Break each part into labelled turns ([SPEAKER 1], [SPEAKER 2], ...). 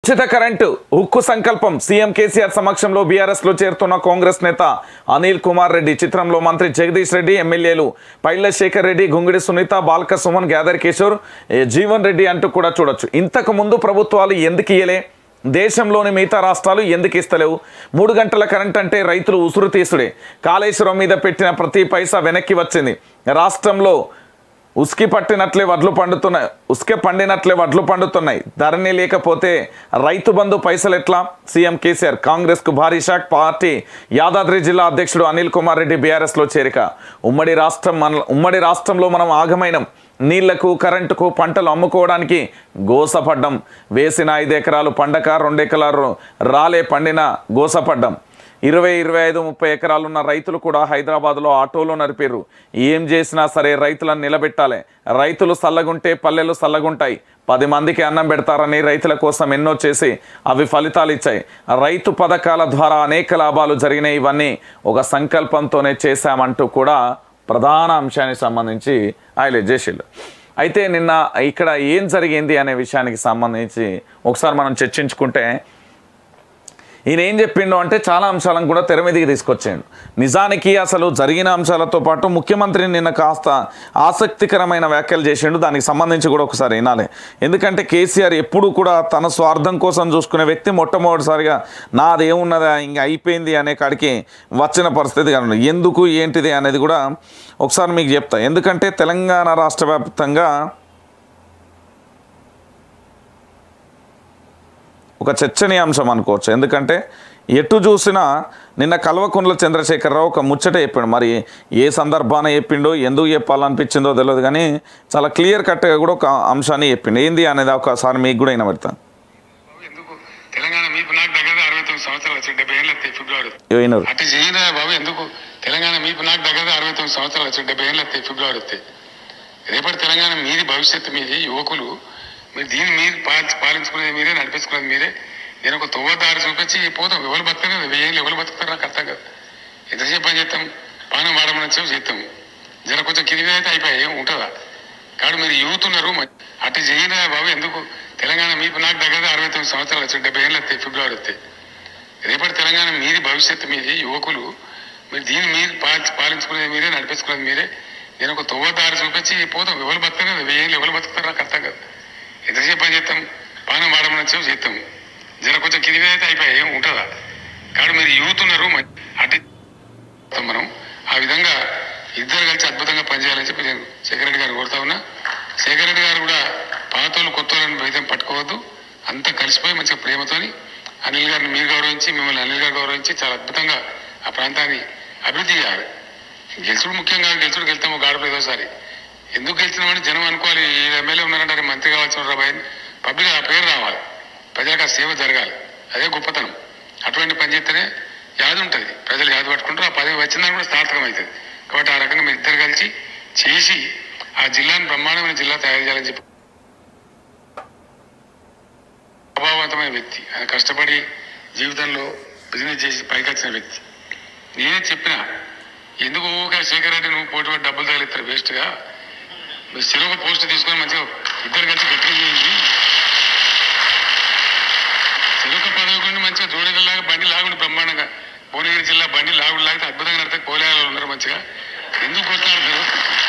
[SPEAKER 1] ఉచిత కరెంటు ఉక్కు సంకల్పం సీఎం కేసీఆర్ సమక్షంలో బీఆర్ఎస్ లో చేరుతున్న కాంగ్రెస్ నేత అనిల్ కుమార్ రెడ్డి చిత్రంలో మంత్రి జగదీష్ రెడ్డి ఎమ్మెల్యేలు పైల శేఖర్ రెడ్డి గుంగిడి సునీత బాల్క సుమన్ గ్యాదర్ కిషోర్ ఏ, జీవన్ రెడ్డి అంటూ కూడా చూడొచ్చు ఇంతకు ముందు ప్రభుత్వాలు ఎందుకు ఇయ్యలే దేశంలోని మిగతా రాష్ట్రాలు ఎందుకు ఇస్తలేవు మూడు గంటల కరెంట్ అంటే రైతులు ఉసురు తీసుడే కాళేశ్వరం మీద పెట్టిన ప్రతి పైసా వెనక్కి వచ్చింది రాష్ట్రంలో ఉస్కి పట్టినట్లే వడ్లు పండుతున్నాయి ఉస్కే పండినట్లే వడ్లు పండుతున్నాయి ధరణి లేకపోతే రైతు బంధు పైసలు ఎట్లా సీఎం కేసీఆర్ కాంగ్రెస్ కు భారీ షాక్ పార్టీ యాదాద్రి జిల్లా అధ్యక్షుడు అనిల్ కుమార్ రెడ్డి బీఆర్ఎస్ లో చేరిక ఉమ్మడి రాష్ట్రం మన ఉమ్మడి రాష్ట్రంలో మనం ఆగమైనం నీళ్లకు కరెంటుకు పంటలు అమ్ముకోవడానికి గోసపడ్డం వేసిన ఐదు ఎకరాలు పండక రెండు ఎకరాలు రాలే పండిన గోసపడ్డం ఇరవై ఇరవై ఐదు ముప్పై ఎకరాలున్న రైతులు కూడా హైదరాబాద్లో ఆటోలో నడిపారు ఏం చేసినా సరే రైతులను నిలబెట్టాలి రైతులు సల్లగుంటే పల్లెలు సల్లగుంటాయి పది మందికి అన్నం పెడతారని రైతుల కోసం ఎన్నో చేసి అవి ఫలితాలు ఇచ్చాయి రైతు పథకాల ద్వారా అనేక లాభాలు జరిగినాయి ఇవన్నీ ఒక సంకల్పంతోనే చేశామంటూ కూడా ప్రధాన అంశానికి సంబంధించి హైలైట్ చేసిండు అయితే నిన్న ఇక్కడ ఏం జరిగింది అనే విషయానికి సంబంధించి ఒకసారి మనం చర్చించుకుంటే ఈయన ఏం చెప్పిండు అంటే చాలా అంశాలను కూడా తెర మీదకి తీసుకొచ్చాడు నిజానికి అసలు జరిగిన అంశాలతో పాటు ముఖ్యమంత్రి నిన్న కాస్త ఆసక్తికరమైన వ్యాఖ్యలు చేసిండు దానికి సంబంధించి కూడా ఒకసారి వినాలి ఎందుకంటే కేసీఆర్ ఎప్పుడు కూడా తన స్వార్థం కోసం చూసుకునే వ్యక్తి మొట్టమొదటిసారిగా నాది ఏమున్నదా ఇంకా అయిపోయింది అనే కాడికి వచ్చిన పరిస్థితి కానీ ఎందుకు ఏంటిది అనేది కూడా ఒకసారి మీకు చెప్తా ఎందుకంటే తెలంగాణ రాష్ట్ర వ్యాప్తంగా ఒక చర్చనీయాంశం అనుకోవచ్చు ఎందుకంటే ఎటు చూసినా నిన్న కల్వకుంట్ల చంద్రశేఖరరావు ఒక ముచ్చట చెప్పిండు మరి ఏ సందర్భాన చెప్పిండో ఎందుకు చెప్పాలనిపించిందో తెలియదు కానీ చాలా క్లియర్ కట్గా కూడా ఒక అంశాన్ని చెప్పిండు ఏంది అనేది ఒకసారి మీకు కూడా వినబడతాను
[SPEAKER 2] ఎందుకు తెలంగాణ మీకు నాకు దగ్గర అరవై తొమ్మిది సంవత్సరాలు వచ్చి డెబ్బై ఏళ్ళు వస్తాయి ఫిబ్రవరి
[SPEAKER 1] వినరు
[SPEAKER 2] అటు చేయరా బాబు ఎందుకు తెలంగాణ మీకు నాకు దగ్గర అరవై తొమ్మిది సంవత్సరాలు వచ్చి డెబ్బై ఏళ్ళు వస్తాయి ఫిబ్రవరి వస్తాయి రేపటి తెలంగాణ మీది భవిష్యత్తు మీది యువకులు మీరు దీన్ని మీరు పాలి- పాలించుకునేది మీరే నడిపించుకునేది మీరే నేను ఒక తొవ్వదారి చూపించి పోతాం ఎవరు బతకరు కదా వెయ్యి ఏళ్ళు ఎవరు బతుకుతారు నాకు అర్థం కదా ఎంతసేపు పని చేస్తాం పానం వాడమని చెప్పి చేస్తాం జర కొంచెం కింది అయితే అయిపోయాయి ఏం ఉంటుందా కాదు మీరు యూత్ ఉన్నారు మ- అటు చేయరా బాబు ఎందుకు తెలంగాణ మీకు నాకు దగ్గర అరవై తొమ్మిది సంవత్సరాలు వచ్చి డెబ్బై ఏళ్ళు వస్తాయి ఫిబ్రవరి వస్తాయి రేపటి తెలంగాణ మీది భవిష్యత్తు మీది యువకులు మీరు దీన్ని మీరు పాలి- పాలించుకునేది మీరే నడిపించుకునేది మీరే నేను ఒక తొవ్వదారి చూపించి పోతాం ఎవరు బతకరు కదా వెయ్యి ఏళ్ళు ఎవరు బతుకుతారు నాకు అర్థం కదా ఎంతసేపు పని చేస్తాం పానం వాడమని చెప్పి చేస్తాం జర కొంచెం కింది అయితే అయిపోయాయి ఏం ఉంటుందా కాదు మీరు యూత్ ఉన్నారు మ- అటు చేస్తాం మనం ఆ విధంగా ఇద్దరు కలిసి అద్భుతంగా పనిచేయాలని చెప్పి నేను శేఖర్ రెడ్డి గారు కోరుతా ఉన్నా శేఖర్ రెడ్డి గారు కూడా పాతోళ్ళు కొత్త వాళ్ళని భేదం పట్టుకోవద్దు అంతా కలిసిపోయి మంచిగా ప్రేమతోని అనిల్ గారిని మీరు గౌరవించి మిమ్మల్ని అనిల్ గారు గౌరవించి చాలా అద్భుతంగా ఆ ప్రాంతాన్ని అభివృద్ధి చేయాలి గెలుచుడు ముఖ్యం కాదు గెలుచుడు గెలుతాము గాడుపు ఏదోసారి ఎందుకు గెలిచినామని జనం అనుకోవాలి ఈ ఎమ్మెల్యే ఉన్నారంటే మంత్రి కావాల్సిన రాబాయి పబ్లిక్ ఆ పేరు రావాలి ప్రజలకు ఆ సేవ జరగాలి అదే గొప్పతనం అటువంటి పని చేస్తేనే యాది ఉంటుంది ప్రజలు యాది పట్టుకుంటారు ఆ పదవి వచ్చిందని కూడా సార్థకం అవుతుంది కాబట్టి ఆ రకంగా మీరు ఇద్దరు కలిసి చేసి ఆ జిల్లాను బ్రహ్మాండమైన జిల్లా తయారు చేయాలని చెప్పి ప్రభావవంతమైన వ్యక్తి ఆయన కష్టపడి జీవితంలో బిజినెస్ చేసి పైకి వచ్చిన వ్యక్తి నేనే చెప్పిన ఎందుకు ఊరికే శేఖర్ రెడ్డి నువ్వు పోటీ పడి డబ్బులు తగిలిస్తారు వేస్ట్గా మీరు చెరువు పోస్ట్ తీసుకొని మంచిగా ఇద్దరు కలిసి గట్టిగా చేయండి చెరుకు పదవకుండా మంచిగా జోడేలాగా బండి లాగుండి బ్రహ్మాండంగా భువనగిరి జిల్లా బండి లాగుడు లాగితే అద్భుతంగా నడితే కోలేరు ఉన్నారు మంచిగా ఎందుకు కొట్లాడతారు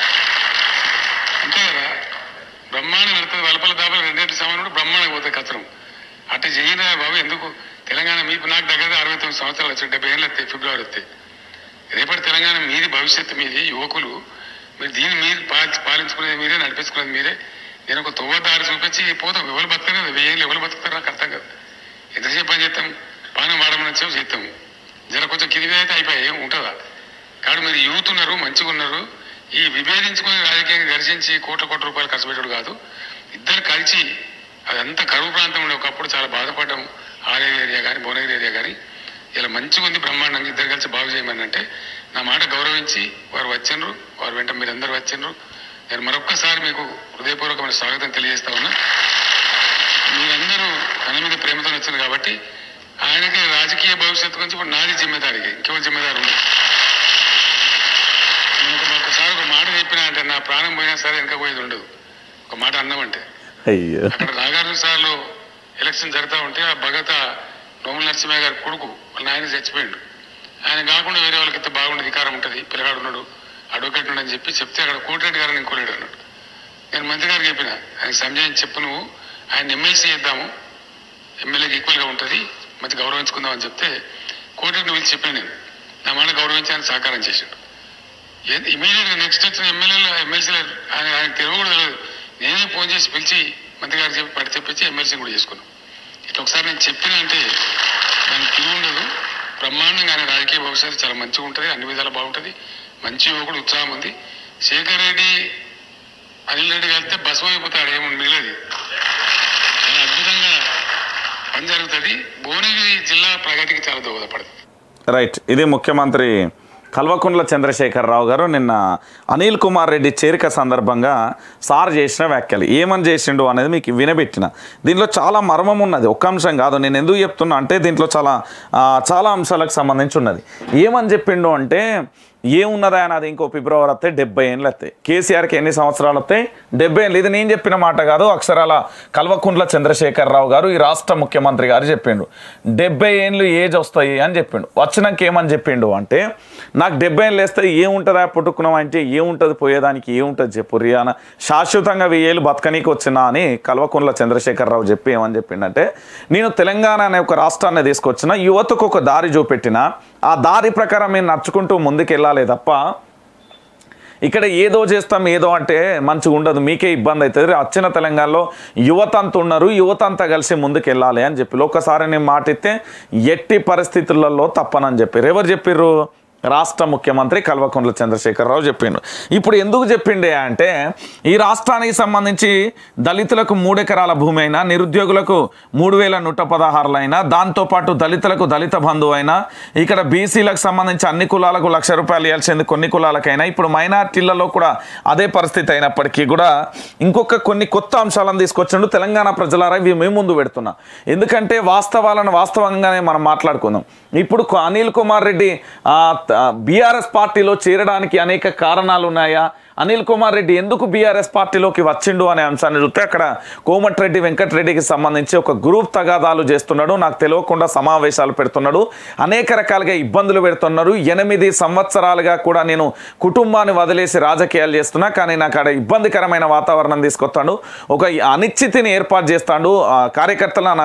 [SPEAKER 2] అంతే కదా బ్రహ్మాండం నడుతుంది వలపల దాపల రెండేటి సమానం బ్రహ్మాండంగా పోతాయి కచ్చరం అటు చేయరా బాబు ఎందుకు తెలంగాణ మీకు నాకు దగ్గర అరవై తొమ్మిది సంవత్సరాలు వచ్చి డెబ్బై ఏళ్ళు వస్తాయి ఫిబ్రవరి వస్తాయి రేపటి తెలంగాణ మీది భవిష్యత్తు మీది యువకులు మీరు దీన్ని మీరు పాలి- పాలించుకునేది మీరే నడిపించుకునేది మీరే నేను ఒక తొవ్వదారి చూపించి పోతాం ఎవరు బతకరు కదా వెయ్యి ఏళ్ళు ఎవరు బతుకుతారు నాకు అర్థం కదా ఎంతసేపు పని చేస్తాం పానం వాడమని చెప్పి చేస్తాం జర కొంచెం కింది అయితే అయిపోయాయి ఏం ఉంటుందా కాదు మీరు యూత్ ఉన్నారు మంచిగా ఉన్నారు ఈ విభేదించుకొని రాజకీయంగా దర్శించి కోట్ల కోట్ల రూపాయలు ఖర్చు పెట్టాడు కాదు ఇద్దరు కలిసి అదంతా కరువు ప్రాంతం ఉండే ఒకప్పుడు చాలా బాధపడ్డాం ఆలయ ఏరియా కానీ భువనగిరి ఏరియా కానీ ఇలా మంచిగా ఉంది బ్రహ్మాండంగా ఇద్దరు కలిసి బాగు చేయమని అంటే నా మాట గౌరవించి వారు వచ్చిండ్రు వారు వెంట మీరందరూ వచ్చిండ్రు నేను మరొక్కసారి మీకు హృదయపూర్వకమైన స్వాగతం తెలియజేస్తా ఉన్నా మీరందరూ తన మీద ప్రేమతో వచ్చింది కాబట్టి ఆయనకి రాజకీయ భవిష్యత్తు గురించి ఇప్పుడు నాది జిమ్మేదారికి ఇంకెవరు జిమ్మేదారు ఉండదు నేను ఒక- ఒకసారి ఒక మాట చెప్పినా అంటే నా ప్రాణం పోయినా సరే వెనక పోయేది ఉండదు ఒక మాట అన్నామంటే
[SPEAKER 1] అయ్యో
[SPEAKER 2] అక్కడ నాగార్జున సార్లు ఎలక్షన్ జరుగుతూ ఉంటే ఆ భగత నోముల నరసింహయ్య గారి కొడుకు వాళ్ళ నాయన చచ్చిపోయిండు ఆయన కాకుండా వేరే వాళ్ళకి అయితే బాగుండే అధికారం ఉంటుంది పిల్లగాడు ఉన్నాడు అడ్వకేట్ ఉన్నాడు అని చెప్పి చెప్తే అక్కడ కోటిరెడ్డి గారిని ఇంకోలేడు అన్నాడు నేను మంత్రి గారికి చెప్పిన ఆయన సంజయ్ చెప్పు నువ్వు ఆయన ఎమ్మెల్సీ చేద్దాము ఎమ్మెల్యేకి ఈక్వల్గా ఉంటుంది మంచి గౌరవించుకుందాం అని చెప్తే కోటిరెడ్డిని పిలిచి చెప్పాను నేను నా మాట గౌరవించి ఆయన సహకారం చేశాడు ఇమీడియట్గా నెక్స్ట్ వచ్చిన ఎమ్మెల్యేలు ఎమ్మెల్సీలు ఆయన ఆయన తెలివి కూడా తెలియదు నేనే ఫోన్ చేసి పిలిచి మంత్రి గారికి చెప్పి పడి తెప్పించి ఎమ్మెల్సీ కూడా చేసుకున్నాం ఇట్లా ఒకసారి నేను చెప్పిన అంటే దానికి తిరుగు ఉండదు బ్రహ్మాండంగా ఆయన రాజకీయ భవిష్యత్తు చాలా మంచిగా ఉంటుంది అన్ని విధాలు బాగుంటుంది మంచి యువకుడు ఉత్సాహం ఉంది శేఖర్ రెడ్డి అనిల్ రెడ్డి కలిస్తే భస్మం అయిపోతాడు ఏముంది మిగిలేదు చాలా అద్భుతంగా పని జరుగుతుంది భువనగిరి జిల్లా ప్రగతికి చాలా దోహదపడుతుంది
[SPEAKER 1] రైట్ ఇది ముఖ్యమంత్రి కల్వకుంట్ల చంద్రశేఖరరావు గారు నిన్న అనిల్ కుమార్ రెడ్డి చేరిక సందర్భంగా సార్ చేసిన వ్యాఖ్యలు ఏమని చేసిండు అనేది మీకు వినబెట్టిన దీంట్లో చాలా మర్మం ఉన్నది ఒక్క అంశం కాదు నేను ఎందుకు చెప్తున్నా అంటే దీంట్లో చాలా ఆ, చాలా అంశాలకు సంబంధించి ఉన్నది ఏమని చెప్పిండు అంటే ఏమున్నదా అని అది ఇంకో ఫిబ్రవరి వస్తే డెబ్బై ఏళ్ళు వస్తాయి కేసీఆర్కి ఎన్ని సంవత్సరాలు వస్తాయి డెబ్బై ఏళ్ళు ఇది నేను చెప్పిన మాట కాదు అక్షరాల కల్వకుంట్ల చంద్రశేఖరరావు గారు ఈ రాష్ట్ర ముఖ్యమంత్రి గారు చెప్పిండు డెబ్బై ఏళ్ళు ఏజ్ వస్తాయి అని చెప్పిండు వచ్చినాక ఏమని చెప్పిండు అంటే నాకు డెబ్బై ఏళ్ళు వేస్తే ఏముంటుందా పుట్టుకున్నాం అంటే ఏముంటుంది పోయేదానికి ఏముంటుంది చెప్పు రియానా శాశ్వతంగా వెయ్యేళ్ళు బతకనీకి వచ్చినా అని కల్వకుంట్ల చంద్రశేఖరరావు చెప్పి ఏమని చెప్పిండంటే నేను తెలంగాణ అనే ఒక రాష్ట్రాన్ని తీసుకొచ్చిన యువతకు ఒక దారి చూపెట్టిన ఆ దారి ప్రకారం మేము నడుచుకుంటూ ముందుకు వెళ్ళాలి తప్ప ఇక్కడ ఏదో చేస్తాం ఏదో అంటే మంచిగా ఉండదు మీకే ఇబ్బంది అవుతుంది వచ్చిన తెలంగాణలో యువత అంతా ఉన్నారు యువత అంతా కలిసి ముందుకు వెళ్ళాలి అని చెప్పి ఒకసారి నేను మాట ఇస్తే ఎట్టి పరిస్థితులలో తప్పనని చెప్పారు ఎవరు చెప్పారు రాష్ట్ర ముఖ్యమంత్రి కల్వకుంట్ల చంద్రశేఖరరావు చెప్పిండు ఇప్పుడు ఎందుకు చెప్పిండే అంటే ఈ రాష్ట్రానికి సంబంధించి దళితులకు మూడెకరాల భూమి అయినా నిరుద్యోగులకు మూడు వేల నూట పదహారులైనా దాంతోపాటు దళితులకు దళిత బంధువు అయినా ఇక్కడ బీసీలకు సంబంధించి అన్ని కులాలకు లక్ష రూపాయలు ఇవ్వాల్సింది కొన్ని కులాలకైనా ఇప్పుడు మైనార్టీలలో కూడా అదే పరిస్థితి అయినప్పటికీ కూడా ఇంకొక కొన్ని కొత్త అంశాలను తీసుకొచ్చిండు తెలంగాణ ప్రజలారా ఇవి మేము ముందు పెడుతున్నా ఎందుకంటే వాస్తవాలను వాస్తవంగానే మనం మాట్లాడుకుందాం ఇప్పుడు కు- అనిల్ కుమార్ రెడ్డి బీఆర్ఎస్ పార్టీలో చేరడానికి అనేక కారణాలు ఉన్నాయా అనిల్ కుమార్ రెడ్డి ఎందుకు బీఆర్ఎస్ పార్టీలోకి వచ్చిండు అనే అంశాన్ని చూస్తే అక్కడ కోమటిరెడ్డి వెంకటరెడ్డికి సంబంధించి ఒక గ్రూప్ తగాదాలు చేస్తున్నాడు నాకు తెలియకుండా సమావేశాలు పెడుతున్నాడు అనేక రకాలుగా ఇబ్బందులు పెడుతున్నారు ఎనిమిది సంవత్సరాలుగా కూడా నేను కుటుంబాన్ని వదిలేసి రాజకీయాలు చేస్తున్నా కానీ నాకు అక్కడ ఇబ్బందికరమైన వాతావరణం తీసుకొస్తాడు ఒక అనిశ్చితిని ఏర్పాటు చేస్తాడు ఆ కార్యకర్తల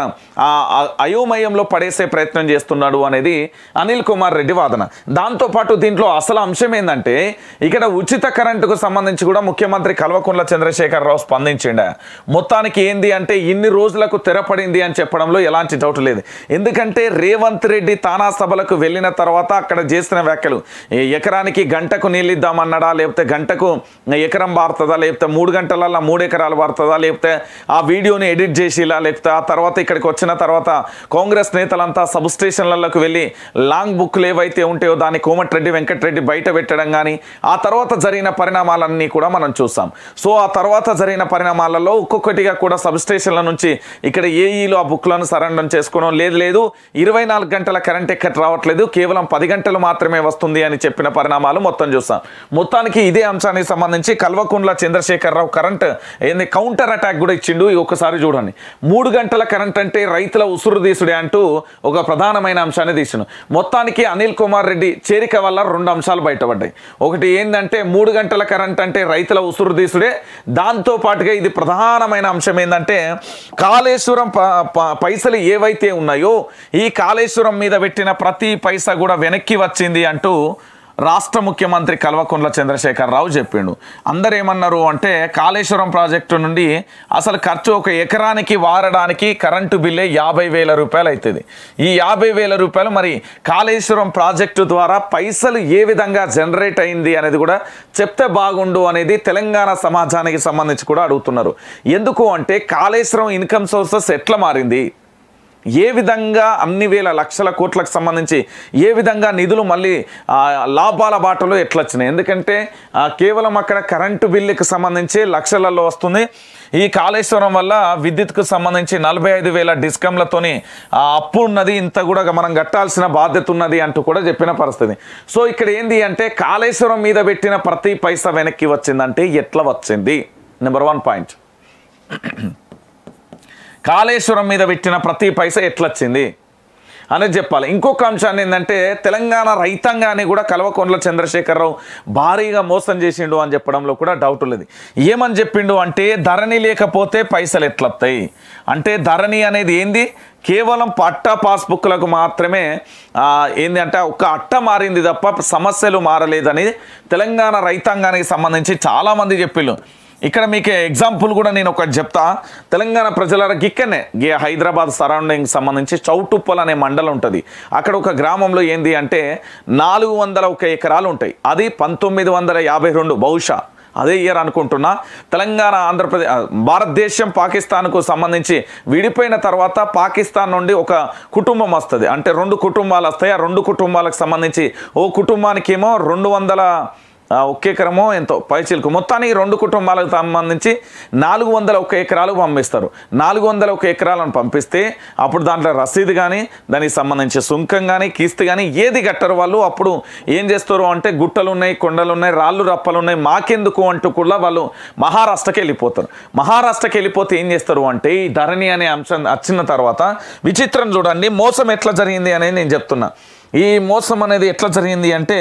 [SPEAKER 1] అయోమయంలో పడేసే ప్రయత్నం చేస్తున్నాడు అనేది అనిల్ కుమార్ రెడ్డి వాదన దాంతోపాటు దీంట్లో అసలు అంశం ఏంటంటే ఇక్కడ ఉచిత కరెంటుకు సంబంధించి కూడా ముఖ్యమంత్రి కల్వకుంట్ల చంద్రశేఖరరావు స్పందించిండ మొత్తానికి ఏంది అంటే ఇన్ని రోజులకు తెరపడింది అని చెప్పడంలో ఎలాంటి డౌట్ లేదు ఎందుకంటే రేవంత్ రెడ్డి తానా సభలకు వెళ్ళిన తర్వాత అక్కడ చేసిన వ్యాఖ్యలు ఏ ఎకరానికి గంటకు నీళ్ళిద్దామన్నాడా లేకపోతే గంటకు ఎకరం పారుతుందా లేకపోతే మూడు గంటలల్లో మూడు ఎకరాలు పారుతుందా లేకపోతే ఆ వీడియోని ఎడిట్ చేసిలా లేకపోతే ఆ తర్వాత ఇక్కడికి వచ్చిన తర్వాత కాంగ్రెస్ నేతలంతా సబ్ స్టేషన్లకు వెళ్ళి లాంగ్ బుక్లు ఏవైతే ఉంటాయో దాన్ని కోమటిరెడ్డి వెంకటరెడ్డి బయట పెట్టడం కానీ ఆ తర్వాత జరిగిన పరిణామాలన్నీ కూడా మనం చూసాం సో ఆ తర్వాత జరిగిన పరిణామాలలో ఒక్కొక్కటిగా కూడా సబ్ స్టేషన్ల నుంచి ఇక్కడ ఏఈలు ఆ బుక్లను సరెండర్ చేసుకోవడం లేదు లేదు ఇరవై నాలుగు గంటల కరెంట్ ఎక్కట్ రావట్లేదు కేవలం పది గంటలు మాత్రమే వస్తుంది అని చెప్పిన పరిణామాలు మొత్తం చూసాం మొత్తానికి ఇదే అంశానికి సంబంధించి కల్వకుంట్ల చంద్రశేఖరరావు కరెంట్ ఏంది కౌంటర్ అటాక్ కూడా ఇచ్చిండు ఈ ఒక్కసారి చూడండి మూడు గంటల కరెంట్ అంటే రైతుల ఉసురు తీసుడే అంటూ ఒక ప్రధానమైన అంశాన్ని తీసిండు మొత్తానికి అనిల్ కుమార్ రెడ్డి చేరిక వల్ల రెండు అంశాలు బయటపడ్డాయి ఒకటి ఏంటంటే మూడు గంటల కరెంట్ అంటే రైతుల ఉసురు తీసుడే దాంతో పాటుగా ఇది ప్రధానమైన అంశం ఏంటంటే కాళేశ్వరం ప- ప- పైసలు ఏవైతే ఉన్నాయో ఈ కాళేశ్వరం మీద పెట్టిన ప్రతి పైసా కూడా వెనక్కి వచ్చింది అంటూ రాష్ట్ర ముఖ్యమంత్రి కల్వకుంట్ల చంద్రశేఖరరావు చెప్పిండు అందరు ఏమన్నారు అంటే కాళేశ్వరం ప్రాజెక్టు నుండి అసలు ఖర్చు ఒక ఎకరానికి వారడానికి కరెంటు బిల్లే యాభై వేల రూపాయలు అవుతుంది ఈ యాభై వేల రూపాయలు మరి కాళేశ్వరం ప్రాజెక్టు ద్వారా పైసలు ఏ విధంగా జనరేట్ అయింది అనేది కూడా చెప్తే బాగుండు అనేది తెలంగాణ సమాజానికి సంబంధించి కూడా అడుగుతున్నారు ఎందుకు అంటే కాళేశ్వరం ఇన్కమ్ సోర్సెస్ ఎట్లా మారింది ఏ విధంగా అన్ని వేల లక్షల కోట్లకు సంబంధించి ఏ విధంగా నిధులు మళ్ళీ ఆ, లాభాల బాటలో ఎట్లా వచ్చినాయి ఎందుకంటే ఆ, కేవలం అక్కడ కరెంటు బిల్లుకి సంబంధించి లక్షలలో వస్తుంది ఈ కాళేశ్వరం వల్ల విద్యుత్కు సంబంధించి నలభై ఐదు వేల డిస్కంలతోని ఆ అప్పు ఉన్నది ఇంత కూడా మనం కట్టాల్సిన బాధ్యత ఉన్నది అంటూ కూడా చెప్పిన పరిస్థితి సో ఇక్కడ ఏంది అంటే కాళేశ్వరం మీద పెట్టిన ప్రతి పైసా వెనక్కి వచ్చిందంటే ఎట్లా వచ్చింది నెంబర్ వన్ పాయింట్ కాళేశ్వరం మీద పెట్టిన ప్రతి పైసా ఎట్లొచ్చింది అనేది చెప్పాలి ఇంకొక అంశాన్ని ఏంటంటే తెలంగాణ రైతాంగాన్ని కూడా కల్వకొండల చంద్రశేఖరరావు భారీగా మోసం చేసిండు అని చెప్పడంలో కూడా డౌట్ లేదు ఏమని చెప్పిండు అంటే ధరణి లేకపోతే పైసలు ఎట్లొస్తాయి అంటే ధరణి అనేది ఏంది కేవలం పట్ట పాస్బుక్లకు మాత్రమే ఆ, ఏంది అంటే ఒక్క అట్ట మారింది తప్ప సమస్యలు మారలేదని తెలంగాణ రైతాంగానికి సంబంధించి చాలామంది చెప్పిళ్ళు ఇక్కడ మీకు ఎగ్జాంపుల్ కూడా నేను ఒకటి చెప్తా తెలంగాణ ప్రజలకు ఇక్కడనే గే హైదరాబాద్ సరౌండింగ్ సంబంధించి చౌటుప్పల్ అనే మండలం ఉంటుంది అక్కడ ఒక గ్రామంలో ఏంది అంటే నాలుగు వందల ఒక ఎకరాలు ఉంటాయి అది పంతొమ్మిది వందల యాభై రెండు బహుశా అదే ఇయర్ అనుకుంటున్నా తెలంగాణ ఆంధ్రప్రదేశ్ ఆ, భారతదేశం పాకిస్తాన్కు సంబంధించి విడిపోయిన తర్వాత పాకిస్తాన్ నుండి ఒక కుటుంబం వస్తుంది అంటే రెండు కుటుంబాలు వస్తాయి ఆ రెండు కుటుంబాలకు సంబంధించి ఓ కుటుంబానికి ఏమో రెండు వందల ఆ, ఒక్క ఎకరమో ఎంతో పైచిలకు మొత్తానికి రెండు కుటుంబాలకు సంబంధించి నాలుగు వందల ఒక ఎకరాలు పంపిస్తారు నాలుగు వందల ఒక ఎకరాలను పంపిస్తే అప్పుడు దాంట్లో రసీదు కానీ దానికి సంబంధించి సుంకం కానీ కిస్తు కానీ ఏది కట్టరు వాళ్ళు అప్పుడు ఏం చేస్తారు అంటే గుట్టలు ఉన్నాయి కొండలు ఉన్నాయి రాళ్ళు రప్పలు ఉన్నాయి మాకెందుకు అంటూ కూడా వాళ్ళు మహారాష్ట్రకి వెళ్ళిపోతారు మహారాష్ట్రకి వెళ్ళిపోతే ఏం చేస్తారు అంటే ఈ ధరణి అనే అంశం వచ్చిన తర్వాత విచిత్రం చూడండి మోసం ఎట్లా జరిగింది అనేది నేను చెప్తున్నా ఈ మోసం అనేది ఎట్లా జరిగింది అంటే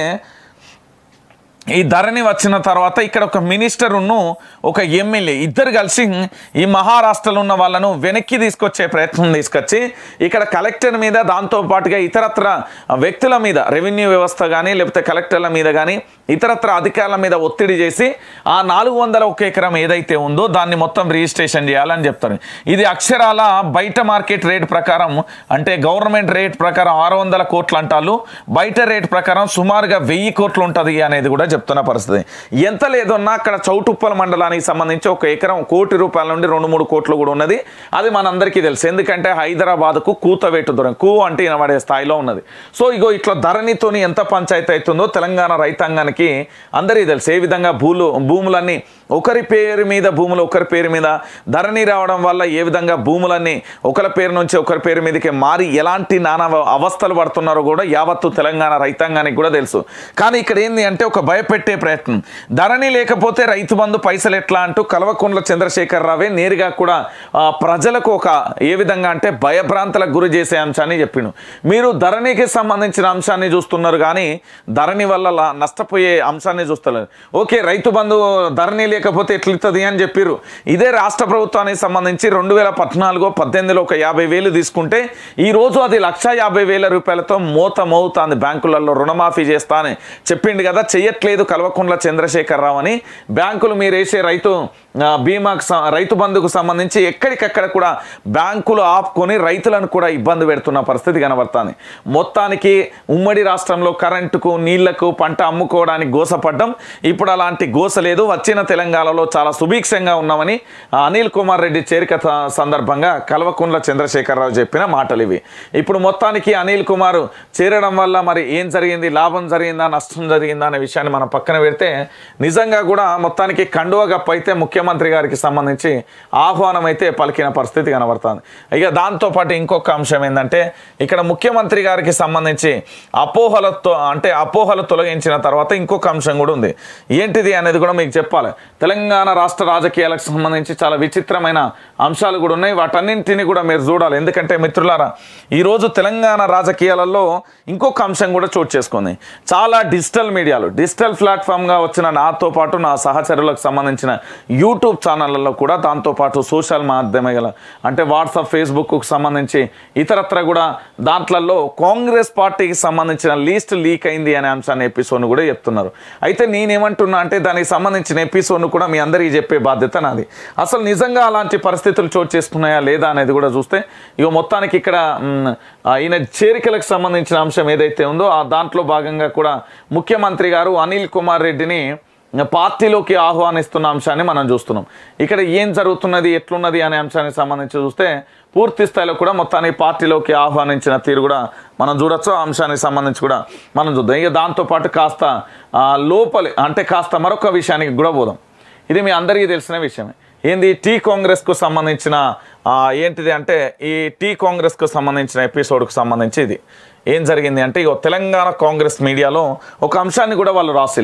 [SPEAKER 1] ఈ ధరణి వచ్చిన తర్వాత ఇక్కడ ఒక మినిస్టర్ను ఒక ఎమ్మెల్యే ఇద్దరు కలిసి ఈ మహారాష్ట్రలో ఉన్న వాళ్ళను వెనక్కి తీసుకొచ్చే ప్రయత్నం తీసుకొచ్చి ఇక్కడ కలెక్టర్ మీద దాంతో పాటుగా ఇతరత్ర వ్యక్తుల మీద రెవెన్యూ వ్యవస్థ కానీ లేకపోతే కలెక్టర్ల మీద కానీ ఇతరత్ర అధికారుల మీద ఒత్తిడి చేసి ఆ నాలుగు వందల ఒక ఎకరం ఏదైతే ఉందో దాన్ని మొత్తం రిజిస్ట్రేషన్ చేయాలని చెప్తారు ఇది అక్షరాల బయట మార్కెట్ రేట్ ప్రకారం అంటే గవర్నమెంట్ రేట్ ప్రకారం ఆరు వందల కోట్లు అంటారు బయట రేట్ ప్రకారం సుమారుగా వెయ్యి కోట్లు ఉంటుంది అనేది కూడా చెప్తున్న పరిస్థితి ఎంత లేదన్నా అక్కడ చౌటుప్పల మండలానికి సంబంధించి ఒక ఎకరం కోటి రూపాయల నుండి రెండు మూడు కోట్లు కూడా ఉన్నది అది మనందరికీ తెలుసు ఎందుకంటే హైదరాబాద్కు కూతవేటు దూరం కూ అంటే వినబడే స్థాయిలో ఉన్నది సో ఇగో ఇట్లా ధరణితోని ఎంత పంచాయతీ అవుతుందో తెలంగాణ రైతాంగానికి అందరికీ తెలుసు ఏ విధంగా భూలు భూములన్నీ ఒకరి పేరు మీద భూములు ఒకరి పేరు మీద ధరణి రావడం వల్ల ఏ విధంగా భూములన్నీ ఒకరి పేరు నుంచి ఒకరి పేరు మీదకి మారి ఎలాంటి నానా అవస్థలు పడుతున్నారో కూడా యావత్తు తెలంగాణ రైతాంగానికి కూడా తెలుసు కానీ ఇక్కడ ఏంది అంటే ఒక భయపెట్టే ప్రయత్నం ధరణి లేకపోతే రైతు బంధు పైసలు ఎట్లా అంటూ కల్వకుంట్ల చంద్రశేఖర్ రావే నేరుగా కూడా ఆ, ప్రజలకు ఒక ఏ విధంగా అంటే భయభ్రాంతులకు గురి చేసే అంశాన్ని చెప్పిండు మీరు ధరణికి సంబంధించిన అంశాన్ని చూస్తున్నారు కానీ ధరణి వల్ల లా- నష్టపోయే అంశాన్ని చూస్తలేదు ఓకే రైతు బంధు ధరణి లేకపోతే ఎట్లుతుంది అని చెప్పిర్రు ఇదే రాష్ట్ర ప్రభుత్వానికి సంబంధించి రెండు వేల పద్నాలుగో పద్దెనిమిదిలో ఒక యాభై వేలు తీసుకుంటే ఈ రోజు అది లక్ష యాభై వేల రూపాయలతో మోత మోగుతుంది బ్యాంకులలో రుణమాఫీ చేస్తా అని చెప్పిండు కదా చెయ్యట్లేదు కల్వకుంట్ల చంద్రశేఖరరావు అని బ్యాంకులు మీరు వేసే రైతు ఆ, బీమాకు స- రైతు బంధుకు సంబంధించి ఎక్కడికక్కడ కూడా బ్యాంకులు ఆపుకొని రైతులను కూడా ఇబ్బంది పెడుతున్న పరిస్థితి కనబడుతుంది మొత్తానికి ఉమ్మడి రాష్ట్రంలో కరెంటుకు నీళ్లకు పంట అమ్ముకోవడానికి గోసపడ్డం ఇప్పుడు అలాంటి గోస లేదు వచ్చిన తెలంగాణలో చాలా సుభిక్షంగా ఉన్నామని ఆ, అనిల్ కుమార్ రెడ్డి చేరిక త- సందర్భంగా కల్వకుంట్ల చంద్రశేఖరరావు చెప్పిన మాటలు ఇవి ఇప్పుడు మొత్తానికి అనిల్ కుమార్ చేరడం వల్ల మరి ఏం జరిగింది లాభం జరిగిందా నష్టం జరిగిందా అనే విషయాన్ని మనం పక్కన పెడితే నిజంగా కూడా మొత్తానికి కండువ గప్ప అయితే ముఖ్యమంత్రి గారికి సంబంధించి ఆహ్వానం అయితే పలికిన పరిస్థితి కనబడుతుంది ఇక దాంతోపాటు ఇంకొక అంశం ఏంటంటే ఇక్కడ ముఖ్యమంత్రి గారికి సంబంధించి అపోహలతో అంటే అపోహలు తొలగించిన తర్వాత ఇంకొక అంశం కూడా ఉంది ఏంటిది అనేది కూడా మీకు చెప్పాలి తెలంగాణ రాష్ట్ర రాజకీయాలకు సంబంధించి చాలా విచిత్రమైన అంశాలు కూడా ఉన్నాయి వాటన్నింటినీ కూడా మీరు చూడాలి ఎందుకంటే మిత్రులారా ఈరోజు తెలంగాణ రాజకీయాలలో ఇంకొక అంశం కూడా చోటు చేసుకుంది చాలా డిజిటల్ మీడియాలు డిజిటల్ ప్లాట్ఫామ్గా వచ్చిన నాతో పాటు నా సహచరులకు సంబంధించిన యూట్యూబ్ ఛానళ్ళలో కూడా దాంతోపాటు సోషల్ మాధ్యమాల అంటే వాట్సాప్ ఫేస్బుక్కు సంబంధించి ఇతరత్ర కూడా దాంట్లలో కాంగ్రెస్ పార్టీకి సంబంధించిన లీస్ట్ లీక్ అయింది అనే అంశాన్ని ఎపిసోడ్ను కూడా చెప్తున్నారు అయితే నేనేమంటున్నా అంటే దానికి సంబంధించిన ఎపిసోడ్ను కూడా మీ అందరికీ చెప్పే బాధ్యత నాది అసలు నిజంగా అలాంటి పరిస్థితులు చోటు చేసుకున్నాయా లేదా అనేది కూడా చూస్తే ఇక మొత్తానికి ఇక్కడ మ్, ఈయన చేరికలకు సంబంధించిన అంశం ఏదైతే ఉందో ఆ దాంట్లో భాగంగా కూడా ముఖ్యమంత్రి గారు అనిల్ కుమార్ రెడ్డిని పార్టీలోకి ఆహ్వానిస్తున్న అంశాన్ని మనం చూస్తున్నాం ఇక్కడ ఏం జరుగుతున్నది ఎట్లున్నది అనే అంశానికి సంబంధించి చూస్తే పూర్తి స్థాయిలో కూడా మొత్తానికి పార్టీలోకి ఆహ్వానించిన తీరు కూడా మనం చూడొచ్చు ఆ అంశానికి సంబంధించి కూడా మనం చూద్దాం ఇక దాంతోపాటు కాస్త ఆ, లోపలి అంటే కాస్త మరొక విషయానికి కూడా పోదాం ఇది మీ అందరికీ తెలిసిన విషయమే ఏంది టీ కాంగ్రెస్కు సంబంధించిన ఆ, ఏంటిది అంటే ఈ టీ కాంగ్రెస్కు సంబంధించిన ఎపిసోడ్కు సంబంధించి ఇది ఏం జరిగింది అంటే ఇగో తెలంగాణ కాంగ్రెస్ మీడియాలో ఒక అంశాన్ని కూడా వాళ్ళు రాసిలు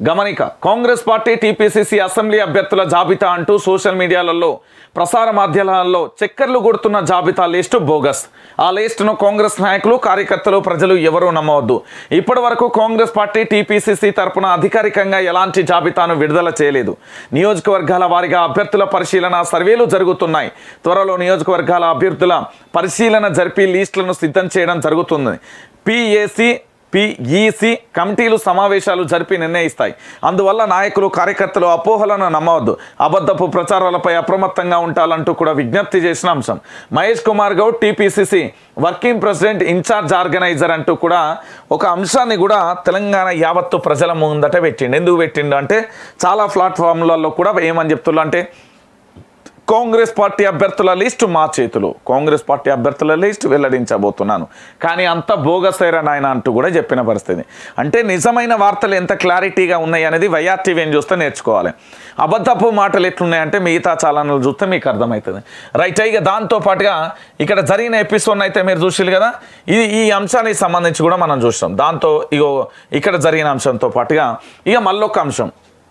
[SPEAKER 1] గమనిక కాంగ్రెస్ పార్టీ టీపీసీసీ అసెంబ్లీ అభ్యర్థుల జాబితా అంటూ సోషల్ మీడియాలలో ప్రసార మాధ్యమాలలో చక్కర్లు కొడుతున్న జాబితా లిస్టు బోగస్ ఆ లిస్టును కాంగ్రెస్ నాయకులు కార్యకర్తలు ప్రజలు ఎవరూ నమ్మవద్దు ఇప్పటి వరకు కాంగ్రెస్ పార్టీ టీపీసీసీ తరపున అధికారికంగా ఎలాంటి జాబితాను విడుదల చేయలేదు నియోజకవర్గాల వారిగా అభ్యర్థుల పరిశీలన సర్వేలు జరుగుతున్నాయి త్వరలో నియోజకవర్గాల అభ్యర్థుల పరిశీలన జరిపి లిస్టులను సిద్ధం చేయడం జరుగుతుంది పిఏసి పిఈసి కమిటీలు సమావేశాలు జరిపి నిర్ణయిస్తాయి అందువల్ల నాయకులు కార్యకర్తలు అపోహలను నమ్మవద్దు అబద్ధపు ప్రచారాలపై అప్రమత్తంగా ఉండాలంటూ కూడా విజ్ఞప్తి చేసిన అంశం Mahesh Kumar Goud TPCC working president incharge organiser అంటూ కూడా ఒక అంశాన్ని కూడా తెలంగాణ యావత్తు ప్రజల ముందట పెట్టిండు ఎందుకు పెట్టిండు అంటే చాలా ప్లాట్ఫామ్లలో కూడా ఏమని చెప్తున్నా అంటే కాంగ్రెస్ పార్టీ అభ్యర్థుల లిస్టు మా చేతులు కాంగ్రెస్ పార్టీ అభ్యర్థుల లిస్ట్ వెల్లడించబోతున్నాను కానీ అంత బోగసైరా నాయన అంటూ కూడా చెప్పిన పరిస్థితి అంటే నిజమైన వార్తలు ఎంత క్లారిటీగా ఉన్నాయి అనేది వైఆర్టీవీని చూస్తే నేర్చుకోవాలి అబద్ధపు మాటలు ఎట్లున్నాయంటే మిగతా చాలనలు చూస్తే మీకు అర్థమవుతుంది రైట్ ఇక దాంతో పాటుగా ఇక్కడ జరిగిన ఎపిసోడ్ అయితే మీరు చూసారు కదా ఇది ఈ అంశానికి సంబంధించి కూడా మనం చూస్తాం దాంతో ఇగో ఇక్కడ జరిగిన అంశంతో పాటుగా ఇక మళ్ళొక అంశం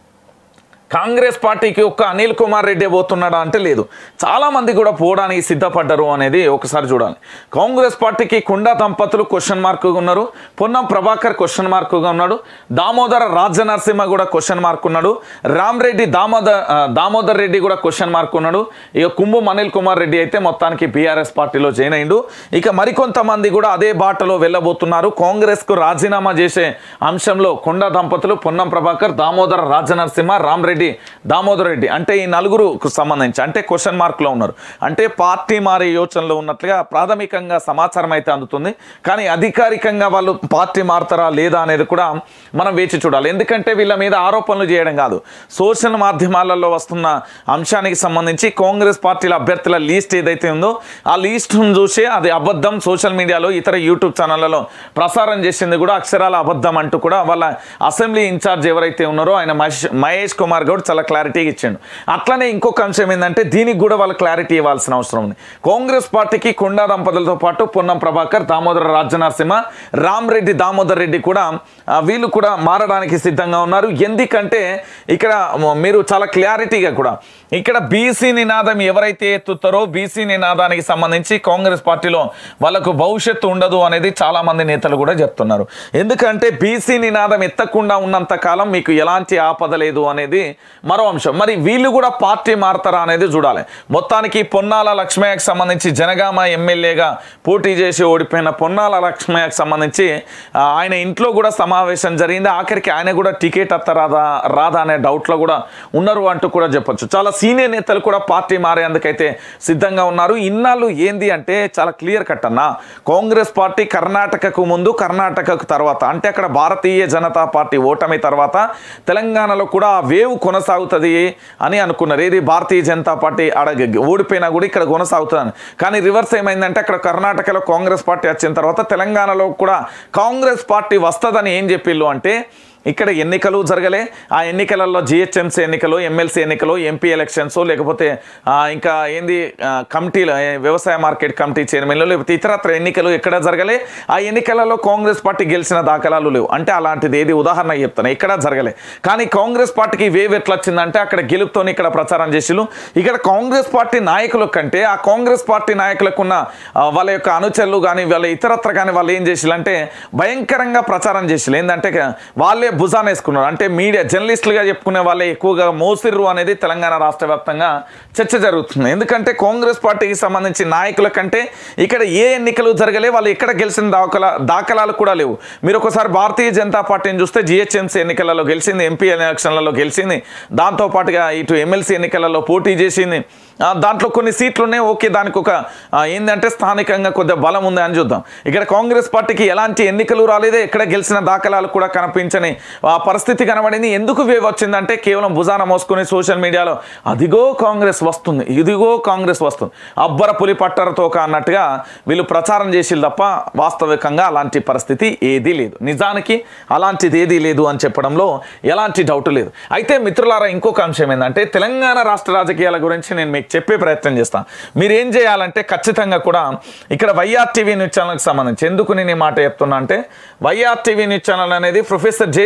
[SPEAKER 1] కాంగ్రెస్ పార్టీకి ఒక్క అనిల్ కుమార్ రెడ్డి పోతున్నాడా అంటే లేదు చాలా మంది కూడా పోవడానికి సిద్ధపడ్డరు అనేది ఒకసారి చూడాలి కాంగ్రెస్ పార్టీకి కుండా దంపతులు క్వశ్చన్ మార్కుగా ఉన్నారు పొన్నం ప్రభాకర్ క్వశ్చన్ మార్కుగా ఉన్నాడు దామోదర రాజనరసింహ కూడా క్వశ్చన్ మార్క్ ఉన్నాడు రామ్ రెడ్డి దామోదర్ ఆ, దామోదర్ రెడ్డి కూడా క్వశ్చన్ మార్క్ ఉన్నాడు ఇక కుంభం అనిల్ కుమార్ రెడ్డి అయితే మొత్తానికి బీఆర్ఎస్ పార్టీలో జాయిన్ అయిండు ఇక మరికొంతమంది కూడా అదే బాటలో వెళ్ళబోతున్నారు కాంగ్రెస్కు రాజీనామా చేసే అంశంలో కొండ దంపతులు పొన్నం ప్రభాకర్ దామోదర రాజనరసింహ రామ్ రెడ్డి దామోదర్ రెడ్డి అంటే ఈ నలుగురుకు సంబంధించి అంటే క్వశ్చన్ మార్క్లో ఉన్నారు అంటే పార్టీ మారే యోచనలో ఉన్నట్లుగా ప్రాథమికంగా సమాచారం అయితే అందుతుంది కానీ అధికారికంగా వాళ్ళు పార్టీ మారుతారా లేదా అనేది కూడా మనం వేచి చూడాలి ఎందుకంటే వీళ్ళ మీద ఆరోపణలు చేయడం కాదు సోషల్ మాధ్యమాలలో వస్తున్న అంశానికి సంబంధించి కాంగ్రెస్ పార్టీల అభ్యర్థుల లీస్ట్ ఏదైతే ఉందో ఆ లీస్ట్ను చూసి అది అబద్ధం సోషల్ మీడియాలో ఇతర యూట్యూబ్ ఛానళ్లలో ప్రసారం చేసింది కూడా అక్షరాల అబద్ధం అంటూ కూడా వాళ్ళ అసెంబ్లీ ఇన్ఛార్జ్ ఎవరైతే ఉన్నారో ఆయన మహేష్ మహేష్ కుమార్ గౌడ్ చాలా క్లారిటీగా ఇచ్చాడు అట్లనే ఇంకొక అంశం ఏంటంటే దీనికి కూడా వాళ్ళు క్లారిటీ ఇవ్వాల్సిన అవసరం ఉంది కాంగ్రెస్ పార్టీకి కొండా దంపతులతో పాటు పొన్నం ప్రభాకర్ దామోదర రాజనరసింహ రామ్ రెడ్డి దామోదర్ రెడ్డి కూడా ఆ, వీళ్ళు కూడా మారడానికి సిద్ధంగా ఉన్నారు ఎందుకంటే ఇక్కడ మ- మీరు చాలా క్లారిటీగా కూడా ఇక్కడ బీసీ నినాదం ఎవరైతే ఎత్తుతారో బీసీ నినాదానికి సంబంధించి కాంగ్రెస్ పార్టీలో వాళ్ళకు భవిష్యత్తు ఉండదు అనేది చాలా మంది నేతలు కూడా చెప్తున్నారు ఎందుకంటే బీసీ నినాదం ఎత్తకుండా ఉన్నంత కాలం మీకు ఎలాంటి ఆపద లేదు అనేది మరో అంశం మరి వీళ్ళు కూడా పార్టీ మారతారా అనేది చూడాలి మొత్తానికి పొన్నాల లక్ష్మయ్యకు సంబంధించి జనగామ ఎమ్మెల్యేగా పోటీ చేసి ఓడిపోయిన పొన్నాల లక్ష్మయ్యకు సంబంధించి ఆ, ఆయన ఇంట్లో కూడా సమావేశం జరిగింది ఆఖరికి ఆయన కూడా టికెట్ అత్త రాదా రాదా అనే డౌట్లో కూడా ఉన్నారు అంటూ కూడా చెప్పొచ్చు చాలా సీనియర్ నేతలు కూడా పార్టీ మారేందుకైతే సిద్ధంగా ఉన్నారు ఇన్నాళ్ళు ఏంది అంటే చాలా క్లియర్ కట్ అన్న కాంగ్రెస్ పార్టీ కర్ణాటకకు ముందు కర్ణాటకకు తర్వాత అంటే అక్కడ భారతీయ జనతా పార్టీ ఓటమి తర్వాత తెలంగాణలో కూడా ఆ వేవ్ కొనసాగుతుంది అని అనుకున్నారు ఏది భారతీయ జనతా పార్టీ ఆడ గ- ఓడిపోయినా కూడా ఇక్కడ కొనసాగుతుంది కానీ రివర్స్ ఏమైందంటే అక్కడ కర్ణాటకలో కాంగ్రెస్ పార్టీ వచ్చిన తర్వాత తెలంగాణలో కూడా కాంగ్రెస్ పార్టీ వస్తుందని ఏం చెప్పిళ్ళు అంటే ఇక్కడ ఎన్నికలు జరగలే ఆ ఎన్నికలలో జిహెచ్ఎంసీ ఎన్నికలు ఎమ్మెల్సీ ఎన్నికలు ఎంపీ ఎలక్షన్స్ లేకపోతే ఆ, ఇంకా ఏంది ఆ, కమిటీలు ఏ, వ్యవసాయ మార్కెట్ కమిటీ చైర్మన్లు లేకపోతే ఇతరత్ర ఎన్నికలు ఎక్కడ జరగలే ఆ ఎన్నికలలో కాంగ్రెస్ పార్టీ గెలిచిన దాఖలాలు లేవు అంటే అలాంటిది ఏది ఉదాహరణ చెప్తాను ఇక్కడ జరగలే కానీ కాంగ్రెస్ పార్టీకి వేవ్ ఎట్లా వచ్చిందంటే అక్కడ గెలుపుతో ఇక్కడ ప్రచారం చేసిళ్ళు ఇక్కడ కాంగ్రెస్ పార్టీ నాయకుల కంటే ఆ కాంగ్రెస్ పార్టీ నాయకులకు ఉన్న ఆ, వాళ్ళ యొక్క అనుచరులు కానీ వాళ్ళ ఇతరత్ర కానీ వాళ్ళు ఏం చేసిల్లంటే భయంకరంగా ప్రచారం చేసిల్లు ఏంటంటే వాళ్ళే భుజాన వేసుకున్నారు అంటే మీడియా జర్నలిస్టులుగా చెప్పుకునే వాళ్ళే ఎక్కువగా మోసిర్రు అనేది తెలంగాణ రాష్ట్ర వ్యాప్తంగా చర్చ జరుగుతుంది ఎందుకంటే కాంగ్రెస్ పార్టీకి సంబంధించి నాయకుల కంటే ఇక్కడ ఏ ఎన్నికలు జరగలే వాళ్ళు ఎక్కడ గెలిచిన దాఖలా దాఖలాలు కూడా లేవు మీరు ఒకసారి భారతీయ జనతా పార్టీని చూస్తే జిహెచ్ఎంసీ ఎన్నికలలో గెలిచింది ఎంపీ ఎలక్షన్లలో గెలిచింది దాంతోపాటుగా ఇటు ఎమ్మెల్సీ ఎన్నికలలో పోటీ చేసింది ఆ, దాంట్లో కొన్ని సీట్లు ఉన్నాయి ఓకే దానికి ఒక ఆ, ఏంటంటే స్థానికంగా కొద్దిగా బలం ఉంది అని చూద్దాం ఇక్కడ కాంగ్రెస్ పార్టీకి ఎలాంటి ఎన్నికలు రాలేదే ఎక్కడ గెలిచిన దాఖలాలు కూడా కనిపించని ఆ పరిస్థితి కనబడింది ఎందుకు వేవ్ వచ్చిందంటే కేవలం భుజాన మోసుకుని సోషల్ మీడియాలో అదిగో కాంగ్రెస్ వస్తుంది ఇదిగో కాంగ్రెస్ వస్తుంది అబ్బర పులి పట్టరతోక అన్నట్టుగా వీళ్ళు ప్రచారం చేసి తప్ప వాస్తవికంగా అలాంటి పరిస్థితి ఏదీ లేదు నిజానికి అలాంటిది ఏదీ లేదు అని చెప్పడంలో ఎలాంటి డౌట్ లేదు అయితే మిత్రులారా ఇంకొక అంశం ఏంటంటే తెలంగాణ రాష్ట్ర రాజకీయాల గురించి నేను మీకు చెప్పే ప్రయత్నం చేస్తాను మీరు ఏం చేయాలంటే ఖచ్చితంగా కూడా ఇక్కడ వైఆర్ టీవీ న్యూస్ ఛానల్కి సంబంధించి ఎందుకు నేను ఈ మాట చెప్తున్నా అంటే వైఆర్ టీవీ న్యూస్ ఛానల్ అనేది ప్రొఫెసర్ జే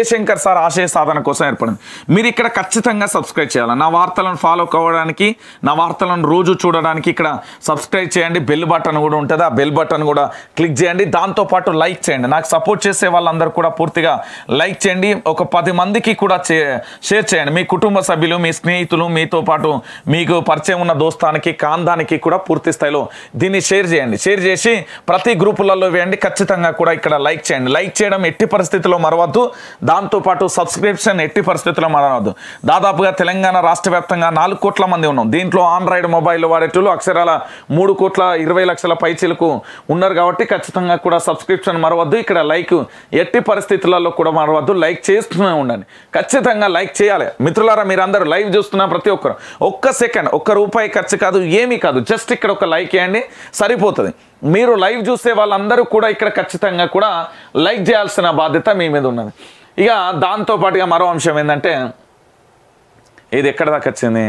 [SPEAKER 1] జయశంకర్ సార్ ఆశయ సాధన కోసం ఏర్పడింది మీరు ఇక్కడ ఖచ్చితంగా సబ్స్క్రైబ్ చేయాలి నా వార్తలను ఫాలో కావడానికి నా వార్తలను రోజు చూడడానికి ఇక్కడ సబ్స్క్రైబ్ చేయండి బెల్ బటన్ కూడా ఉంటుంది ఆ బెల్ బటన్ కూడా క్లిక్ చేయండి దాంతోపాటు లైక్ చేయండి నాకు సపోర్ట్ చేసే వాళ్ళందరూ కూడా పూర్తిగా లైక్ చేయండి ఒక పది మందికి కూడా చే- షేర్ చేయండి మీ కుటుంబ సభ్యులు మీ స్నేహితులు మీతో పాటు మీకు పరిచయం ఉన్న దోస్తానికి కాందానికి కూడా పూర్తి స్థాయిలో దీన్ని షేర్ చేయండి షేర్ చేసి ప్రతి గ్రూపులలో వేయండి ఖచ్చితంగా కూడా ఇక్కడ లైక్ చేయండి లైక్ చేయడం ఎట్టి పరిస్థితుల్లో మరవద్దు దాంతోపాటు సబ్స్క్రిప్షన్ ఎట్టి పరిస్థితుల్లో మరవద్దు దాదాపుగా తెలంగాణ రాష్ట్ర వ్యాప్తంగా నాలుగు కోట్ల మంది ఉన్నాం దీంట్లో ఆండ్రాయిడ్ మొబైల్ వాడేటోళ్ళు అక్షరాల మూడు కోట్ల ఇరవై లక్షల పైచీలకు ఉన్నారు కాబట్టి ఖచ్చితంగా కూడా సబ్స్క్రిప్షన్ మరవద్దు ఇక్కడ లైక్ ఎట్టి పరిస్థితులలో కూడా మరవద్దు లైక్ చేస్తూనే ఉండండి ఖచ్చితంగా లైక్ చేయాలి మిత్రులారా మీరందరూ లైవ్ చూస్తున్న ప్రతి ఒక్కరు ఒక్క సెకండ్ ఒక్క రూపాయి ఖర్చు కాదు ఏమీ కాదు జస్ట్ ఇక్కడ ఒక లైక్ చేయండి సరిపోతుంది మీరు లైవ్ చూసే వాళ్ళందరూ కూడా ఇక్కడ ఖచ్చితంగా కూడా లైక్ చేయాల్సిన బాధ్యత మీ మీద ఉన్నది ఇక దాంతో పాటుగా మరో అంశం ఏంటంటే ఇది ఎక్కడ దాకా వచ్చింది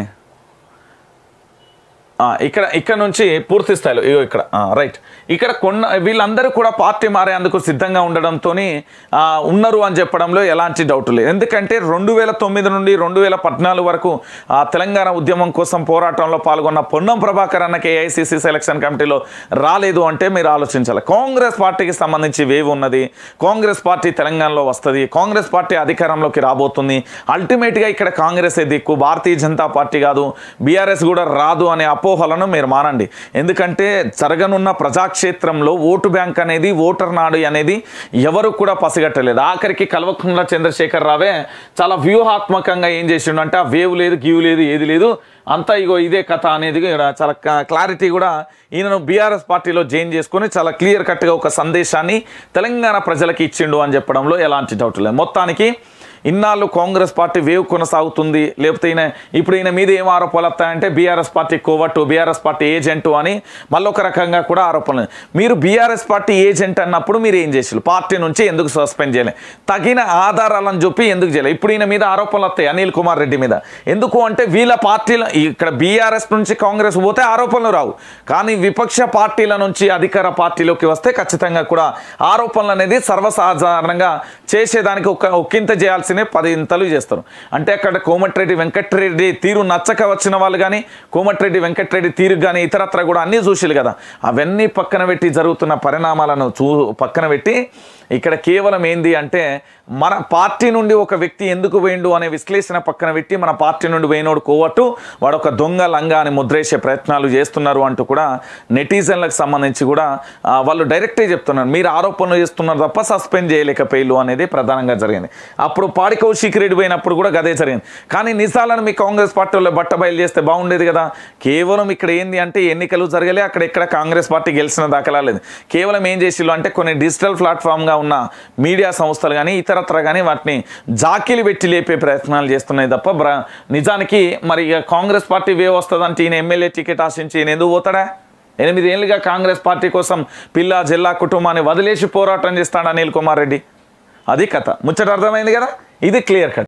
[SPEAKER 1] ఆ, ఇక్కడ ఇక్కడ నుంచి పూర్తి స్థాయిలో ఇగో ఇక్కడ రైట్ ఇక్కడ కొన్న వీళ్ళందరూ కూడా పార్టీ మారేందుకు సిద్ధంగా ఉండడంతో ఉన్నారు అని చెప్పడంలో ఎలాంటి డౌట్ లేదు ఎందుకంటే రెండు వేల తొమ్మిది నుండి రెండు వేల పద్నాలుగు వరకు ఆ, తెలంగాణ ఉద్యమం కోసం పోరాటంలో పాల్గొన్న పొన్నం ప్రభాకర్ అన్నకి ఏఐసిసి సెలక్షన్ కమిటీలో రాలేదు అంటే మీరు ఆలోచించాలి కాంగ్రెస్ పార్టీకి సంబంధించి వేవ్ ఉన్నది కాంగ్రెస్ పార్టీ తెలంగాణలో వస్తుంది కాంగ్రెస్ పార్టీ అధికారంలోకి రాబోతుంది అల్టిమేట్గా ఇక్కడ కాంగ్రెస్ దిక్కు భారతీయ జనతా పార్టీ కాదు బీఆర్ఎస్ కూడా రాదు అనే అపోహలను మీరు మానండి ఎందుకంటే జరగనున్న ప్రజాక్షేత్రంలో ఓటు బ్యాంక్ అనేది ఓటర్ నాడు అనేది ఎవరు కూడా పసిగట్టలేదు ఆఖరికి కల్వకుంట్ల చంద్రశేఖర్ రావే చాలా వ్యూహాత్మకంగా ఏం చేసిండు అంటే ఆ వేవ్ లేదు గ్యూ లేదు ఏది లేదు అంతా ఇగో ఇదే కథ అనేది కూడా చాలా క్లారిటీ కూడా ఈయనను బీఆర్ఎస్ పార్టీలో జాయిన్ చేసుకొని చాలా క్లియర్ కట్గా ఒక సందేశాన్ని తెలంగాణ ప్రజలకి ఇచ్చిండు అని చెప్పడంలో ఎలాంటి డౌట్ లేదు మొత్తానికి ఇన్నాళ్ళు కాంగ్రెస్ పార్టీ వేవ్ కొనసాగుతుంది లేకపోతే ఈయన ఇప్పుడు ఈయన మీద ఏం ఆరోపణలు వస్తాయంటే బీఆర్ఎస్ పార్టీ కోవట్టు బీఆర్ఎస్ పార్టీ ఏజెంట్ అని మళ్ళొక రకంగా కూడా ఆరోపణలు మీరు బీఆర్ఎస్ పార్టీ ఏజెంట్ అన్నప్పుడు మీరు ఏం చేసారు పార్టీ నుంచి ఎందుకు సస్పెండ్ చేయలేదు తగిన ఆధారాలను చెప్పి ఎందుకు చేయలేదు ఇప్పుడు ఈయన మీద ఆరోపణలు వస్తాయి అనిల్ కుమార్ రెడ్డి మీద ఎందుకు అంటే వీళ్ళ పార్టీలో ఇక్కడ బీఆర్ఎస్ నుంచి కాంగ్రెస్ పోతే ఆరోపణలు రావు కానీ విపక్ష పార్టీల నుంచి అధికార పార్టీలోకి వస్తే ఖచ్చితంగా కూడా ఆరోపణలు అనేది సర్వసాధారణంగా చేసేదానికి ఒక ఒక్కింత చేయాల్సిన పది ఇంతలు చేస్తారు అంటే అక్కడ కోమటిరెడ్డి వెంకటరెడ్డి తీరు నచ్చక వచ్చిన వాళ్ళు కానీ కోమటిరెడ్డి వెంకటరెడ్డి తీరు కానీ ఇతరత్ర కూడా అన్నీ చూసిలు కదా అవన్నీ పక్కన పెట్టి జరుగుతున్న పరిణామాలను చూ పక్కన పెట్టి ఇక్కడ కేవలం ఏంది అంటే మన పార్టీ నుండి ఒక వ్యక్తి ఎందుకు వేయండు అనే విశ్లేషణ పక్కన పెట్టి మన పార్టీ నుండి వేయినోడు కోవట్టు వాడు ఒక దొంగ లంగా అని ముద్రేసే ప్రయత్నాలు చేస్తున్నారు అంటూ కూడా నెటిజన్లకు సంబంధించి కూడా ఆ, వాళ్ళు డైరెక్టే చెప్తున్నారు మీరు ఆరోపణలు చేస్తున్నారు తప్ప సస్పెండ్ చేయలేకపోయిల్లు అనేది ప్రధానంగా జరిగింది అప్పుడు పాడి కౌశిక్ రెడ్డి పోయినప్పుడు కూడా గదే జరిగింది కానీ నిజాలను మీ కాంగ్రెస్ పార్టీ వాళ్ళు బట్ట బయలు చేస్తే బాగుండేది కదా కేవలం ఇక్కడ ఏంది అంటే ఎన్నికలు జరగలే అక్కడ ఎక్కడ కాంగ్రెస్ పార్టీ గెలిచిన దాఖలా లేదు కేవలం ఏం చేసిల్లు అంటే కొన్ని డిజిటల్ ప్లాట్ఫామ్గా ఉన్న మీడియా సంస్థలు కానీ ఇతరత్ర కానీ వాటిని జాకీలు పెట్టి లేపే ప్రయత్నాలు చేస్తున్నాయి తప్ప బ్ర నిజానికి మరి ఇక కాంగ్రెస్ పార్టీ వే వస్తుందంటే ఈయన ఎమ్మెల్యే టికెట్ ఆశించి ఈయన ఎందుకు పోతాడా ఎనిమిది ఏళ్ళుగా కాంగ్రెస్ పార్టీ కోసం పిల్ల జిల్లా కుటుంబాన్ని వదిలేసి పోరాటం చేస్తాడు అనిల్ కుమార్ రెడ్డి అది కథ ముచ్చట అర్థమైంది కదా ఇది క్లియర్ కట్